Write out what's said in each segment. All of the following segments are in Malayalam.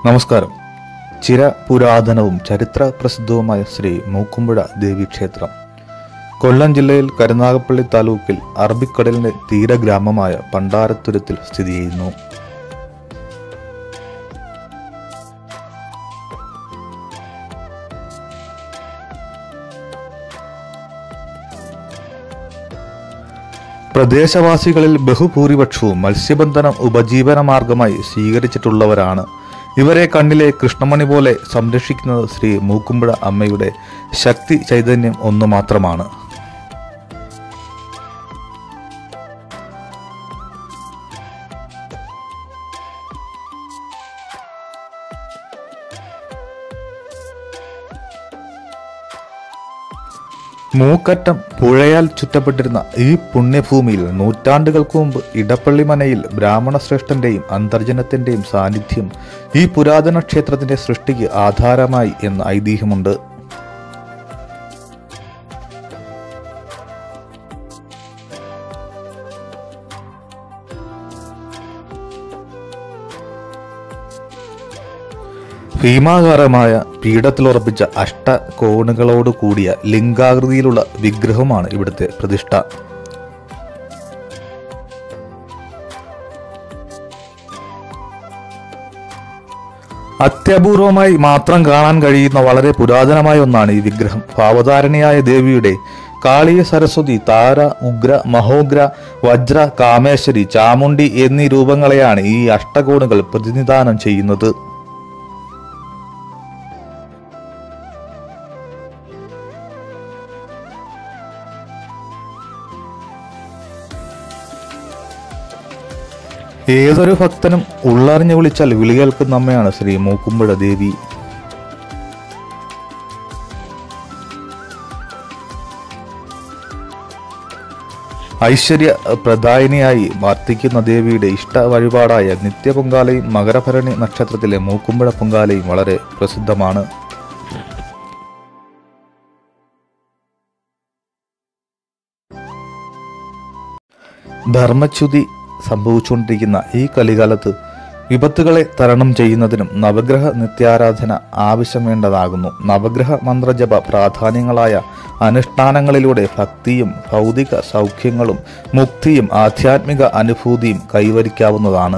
നമസ്കാരം ചിര പുരാതനവും ചരിത്ര പ്രസിദ്ധവുമായ ശ്രീ മൂക്കുമ്പുഴ ദേവീക്ഷേത്രം കൊല്ലം ജില്ലയിൽ കരുനാഗപ്പള്ളി താലൂക്കിൽ അറബിക്കടലിന്റെ തീരഗ്രാമമായ പണ്ടാരത്തുരത്തിൽ സ്ഥിതി ചെയ്യുന്നു പ്രദേശവാസികളിൽ ബഹുഭൂരിപക്ഷവും മത്സ്യബന്ധനം ഉപജീവന മാർഗമായി സ്വീകരിച്ചിട്ടുള്ളവരാണ് ഇവരെ കണ്ണിലെ കൃഷ്ണമണി പോലെ സംരക്ഷിക്കുന്നത് ശ്രീ മൂക്കുമ്പുഴ അമ്മയുടെ ശക്തി ചൈതന്യം ഒന്നു മാത്രമാണ് മൂക്കറ്റം പുഴയാൽ ചുറ്റപ്പെട്ടിരുന്ന ഈ പുണ്യഭൂമിയിൽ നൂറ്റാണ്ടുകൾക്ക് മുമ്പ് ഇടപ്പള്ളി മനയിൽ ബ്രാഹ്മണ ശ്രേഷ്ഠന്റെയും അന്തർജനത്തിന്റെയും സാന്നിധ്യം ഈ പുരാതന ക്ഷേത്രത്തിന്റെ സൃഷ്ടിക്ക് ആധാരമായി എന്ന് ഐതിഹ്യമുണ്ട് ഭീമാകാരമായ പീഠത്തിലുറപ്പിച്ച അഷ്ടകോണുകളോട് കൂടിയ ലിംഗാകൃതിയിലുള്ള വിഗ്രഹമാണ് ഇവിടുത്തെ പ്രതിഷ്ഠ അത്യപൂർവമായി മാത്രം കാണാൻ കഴിയുന്ന വളരെ പുരാതനമായ ഒന്നാണ് ഈ വിഗ്രഹം ഭാവധാരണിയായ ദേവിയുടെ കാളിയ സരസ്വതി താര ഉഗ്ര മഹോഗ്ര വജ്ര കാമേശ്വരി ചാമുണ്ടി എന്നീ രൂപങ്ങളെയാണ് ഈ അഷ്ടകോണുകൾ പ്രതിനിധാനം ചെയ്യുന്നത് ഏതൊരു ഭക്തനും ഉള്ളറിഞ്ഞു വിളിച്ചാൽ വിളി കേൾക്കുന്ന അമ്മയാണ് ശ്രീ മൂക്കുമ്പുഴ ദേവി ഐശ്വര്യ പ്രദായിനിയായി വർത്തിക്കുന്ന ദേവിയുടെ ഇഷ്ട വഴിപാടായ നിത്യപൊങ്കാലയും മകരഭരണി നക്ഷത്രത്തിലെ മൂക്കുമ്പുഴ പൊങ്കാലയും വളരെ പ്രസിദ്ധമാണ് ധർമ്മച്യുതി സംഭവിച്ചുകൊണ്ടിരിക്കുന്ന ഈ കലികാലത്ത് വിപത്തുകളെ തരണം ചെയ്യുന്നതിനും നവഗ്രഹ നിത്യാരാധന ആവശ്യം വേണ്ടതാകുന്നു നവഗ്രഹ മന്ത്രജപ പ്രാധാന്യങ്ങളായ അനുഷ്ഠാനങ്ങളിലൂടെ ഭക്തിയും ഭൗതിക സൗഖ്യങ്ങളും മുക്തിയും ആധ്യാത്മിക അനുഭൂതിയും കൈവരിക്കാവുന്നതാണ്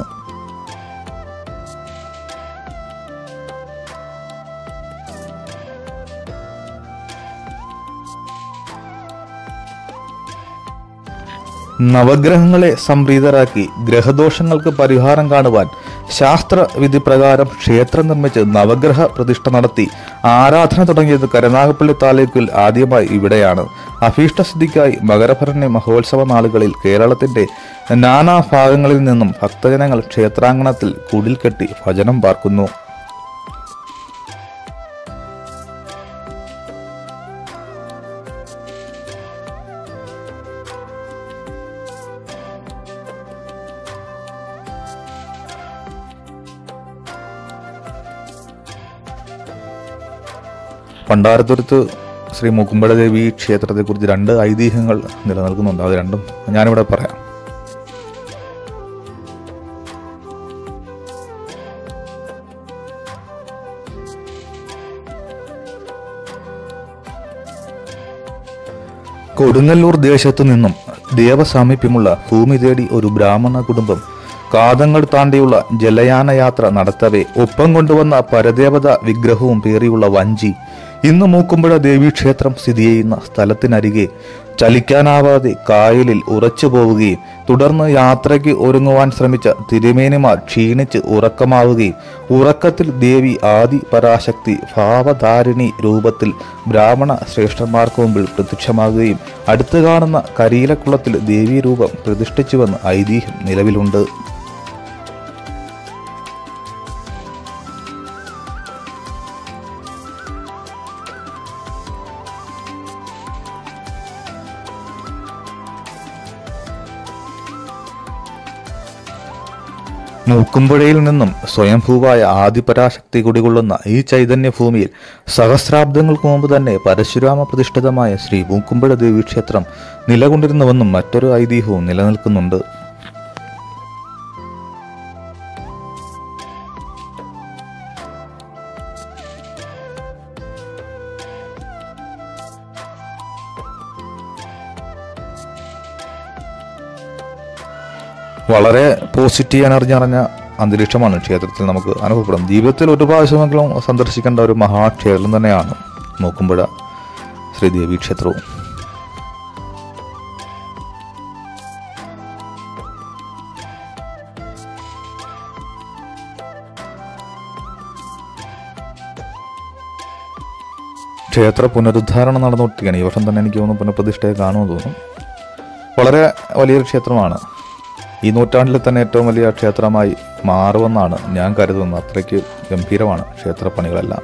നവഗ്രഹങ്ങളെ സംപ്രീതരാക്കി ഗ്രഹദോഷങ്ങൾക്ക് പരിഹാരം കാണുവാൻ ശാസ്ത്രവിധി പ്രകാരം ക്ഷേത്രം നിർമ്മിച്ച് നവഗ്രഹ പ്രതിഷ്ഠ നടത്തി ആരാധന തുടങ്ങിയത് കരുനാഗപ്പള്ളി താലൂക്കിൽ ആദ്യമായി ഇവിടെയാണ് അഭീഷ്ടസിദ്ധിക്കായി മകരഭരണി മഹോത്സവ നാളുകളിൽ കേരളത്തിന്റെ നാനാ ഭാഗങ്ങളിൽ നിന്നും ഭക്തജനങ്ങൾ ക്ഷേത്രാങ്കണത്തിൽ കുടിൽ കെട്ടി ഭജനം പാർക്കുന്നു പണ്ടാരത്തുരത്ത് ശ്രീ മുക്കുമ്പഴ ദേവി ക്ഷേത്രത്തെക്കുറിച്ച് രണ്ട് ഐതിഹ്യങ്ങൾ നിലനിൽക്കുന്നുണ്ട് അത് രണ്ടും ഞാനിവിടെ പറയാം കൊടുങ്ങല്ലൂർ ദേശത്തു നിന്നും ദേവസാമീപ്യമുള്ള ഭൂമി തേടി ഒരു ബ്രാഹ്മണ കുടുംബം കാതങ്ങൾ താണ്ടിയുള്ള ജലയാന യാത്ര നടത്തവേ ഒപ്പം കൊണ്ടുവന്ന പരദേവത വിഗ്രഹവും പേറിയുള്ള വഞ്ചി ഇന്ന് മൂക്കുമ്പുഴ ദേവീക്ഷേത്രം സ്ഥിതി ചെയ്യുന്ന സ്ഥലത്തിനരികെ ചലിക്കാനാവാതെ കായലിൽ ഉറച്ചു പോവുകയും തുടർന്ന് യാത്രയ്ക്ക് ഒരുങ്ങുവാൻ ശ്രമിച്ച തിരുമേനിമാർ ക്ഷീണിച്ച് ഉറക്കമാവുകയും ഉറക്കത്തിൽ ദേവി ആദി പരാശക്തി ഭാവധാരിണി രൂപത്തിൽ ബ്രാഹ്മണ ശ്രേഷ്ഠന്മാർക്ക് മുമ്പിൽ പ്രത്യക്ഷമാകുകയും അടുത്ത് കാണുന്ന കരിയിലക്കുളത്തിൽ ദേവീരൂപം പ്രതിഷ്ഠിച്ചുവെന്ന് ഐതിഹ്യം നിലവിലുണ്ട് മൂക്കുമ്പുഴയിൽ നിന്നും സ്വയംഭൂവായ ആദിപരാശക്തി കുടികൊള്ളുന്ന ഈ ചൈതന്യ ഭൂമിയിൽ സഹസ്രാബ്ദങ്ങൾക്ക് മുമ്പ് തന്നെ പരശുരാമ പ്രതിഷ്ഠിതമായ ശ്രീ മൂക്കുമ്പുഴ ദേവീക്ഷേത്രം നിലകൊണ്ടിരുന്നുവെന്നും മറ്റൊരു ഐതിഹ്യവും നിലനിൽക്കുന്നുണ്ട് വളരെ പോസിറ്റീവ് എനർജി നിറഞ്ഞ അന്തരീക്ഷമാണ് ക്ഷേത്രത്തിൽ നമുക്ക് അനുഭവപ്പെടുന്നത് ജീവിതത്തിൽ ഒരു പ്രാവശ്യമെങ്കിലും സന്ദർശിക്കേണ്ട ഒരു മഹാക്ഷേത്രം തന്നെയാണ് മൂക്കുമ്പുഴ ശ്രീദേവി ക്ഷേത്രവും ക്ഷേത്ര പുനരുദ്ധാരണം നടന്നുകൊണ്ടിരിക്കുകയാണ് ഈ വർഷം തന്നെ എനിക്ക് തോന്നുന്നു പുനഃപ്രതിഷ്ഠയെ കാണുമെന്ന് തോന്നുന്നു വളരെ വലിയൊരു ക്ഷേത്രമാണ് ഈ നൂറ്റാണ്ടിൽ തന്നെ ഏറ്റവും വലിയ ക്ഷേത്രമായി മാറുമെന്നാണ് ഞാൻ കരുതുന്നത് അത്രയ്ക്ക് ഗംഭീരമാണ് ക്ഷേത്രപ്പണികളെല്ലാം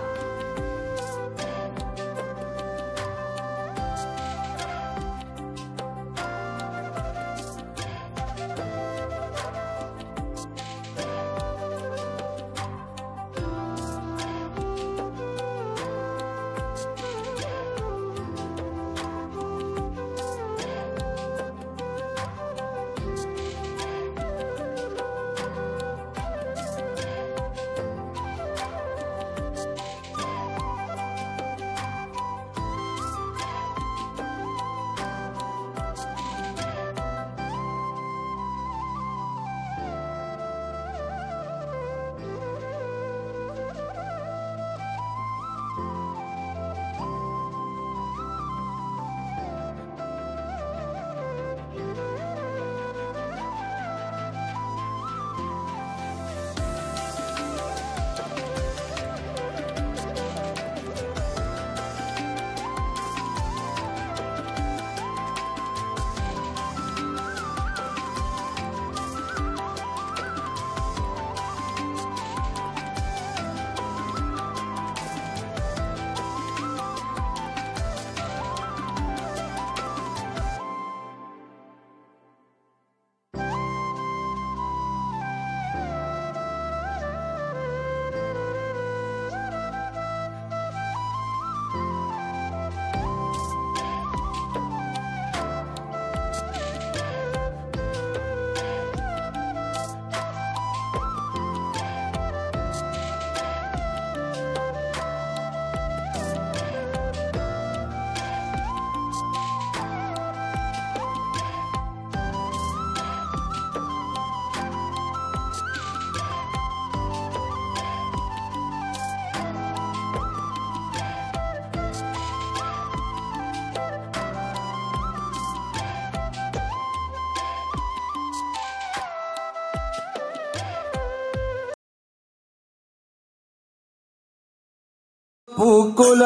പൂക്കുല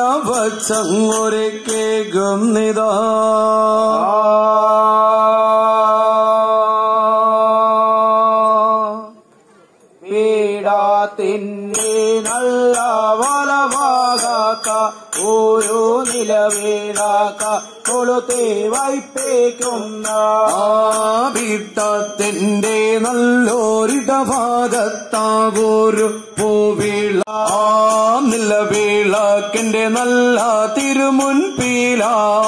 വച്ചങ്ങൊരക്കേകും നിതാ പീഡാത്തിൻ്റെ നല്ല വലവാകാക്ക ഓരോ നിലവേടാക്ക കൊളുത്തെ വൈപ്പേക്കുന്ന ആഭിട്ടത്തിന്റെ നല്ലൊരിടഭാഗത്താവൊരു പൂവിള ആ നിലവിളക്കിന്റെ നല്ല തിരുമുൻപീല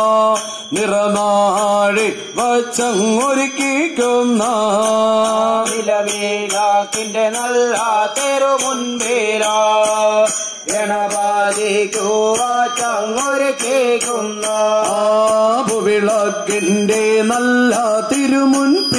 നിറനാഴി വച്ചങ്ങൊരുക്കിക്കുന്ന നിലവേലാക്കിന്റെ നല്ല തെരു മുൻപേല ഗണപാതിക്കുവാച്ചങ്ങൊരു കേൾക്കുന്ന ആപുവിളക്കിന്റെ നല്ല തിരുമുൻപീല